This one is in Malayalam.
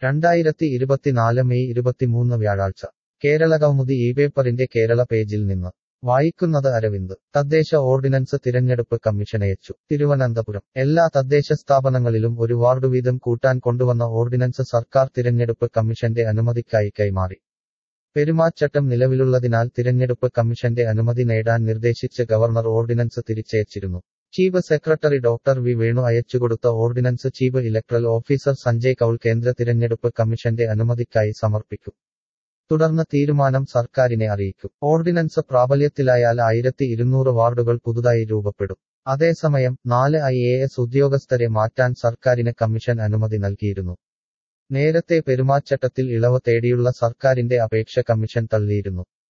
രണ്ടായിരത്തി ഇരുപത്തിനാല് മെയ് ഇരുപത്തിമൂന്ന് വ്യാഴാഴ്ച കേരളകൗമുദി ഈ പേപ്പറിന്റെ കേരള പേജിൽ നിന്ന് വായിക്കുന്നത് അരവിന്ദ് തദ്ദേശ ഓർഡിനൻസ് തിരഞ്ഞെടുപ്പ് കമ്മീഷനയച്ചു തിരുവനന്തപുരം എല്ലാ തദ്ദേശ സ്ഥാപനങ്ങളിലും ഒരു വാർഡ് വീതം കൂട്ടാൻ കൊണ്ടുവന്ന ഓർഡിനൻസ് സർക്കാർ തിരഞ്ഞെടുപ്പ് കമ്മീഷന്റെ അനുമതിക്കായി കൈമാറി പെരുമാറ്റച്ചട്ടം നിലവിലുള്ളതിനാൽ തിരഞ്ഞെടുപ്പ് കമ്മീഷന്റെ അനുമതി നേടാൻ നിർദ്ദേശിച്ച് ഗവർണർ ഓർഡിനൻസ് തിരിച്ചയച്ചിരുന്നു chief secretary doctor V Venu അയച്ചുകൊടുത്ത ordinance chief electoral officer Sanjay Kaul കേന്ദ്ര തിരഞ്ഞെടുപ്പ് കമ്മീഷന്റെ അനുമതിക്കായി സമർപ്പിക്കും തുടർന്ന് തീരുമാനം സർക്കാരിനെ അറിയിക്കും ഓർഡിനൻസ് പ്രാബല്യത്തിലായാൽ ആയിരത്തി ഇരുന്നൂറ് വാർഡുകൾ പുതുതായി രൂപപ്പെടും അതേസമയം നാല് ഐ എ എസ് ഉദ്യോഗസ്ഥരെ മാറ്റാൻ സർക്കാരിന് കമ്മീഷൻ അനുമതി നൽകിയിരുന്നു നേരത്തെ പെരുമാറ്റച്ചട്ടത്തിൽ ഇളവ് തേടിയുള്ള സർക്കാരിന്റെ അപേക്ഷ കമ്മീഷൻ തള്ളിയിരുന്നു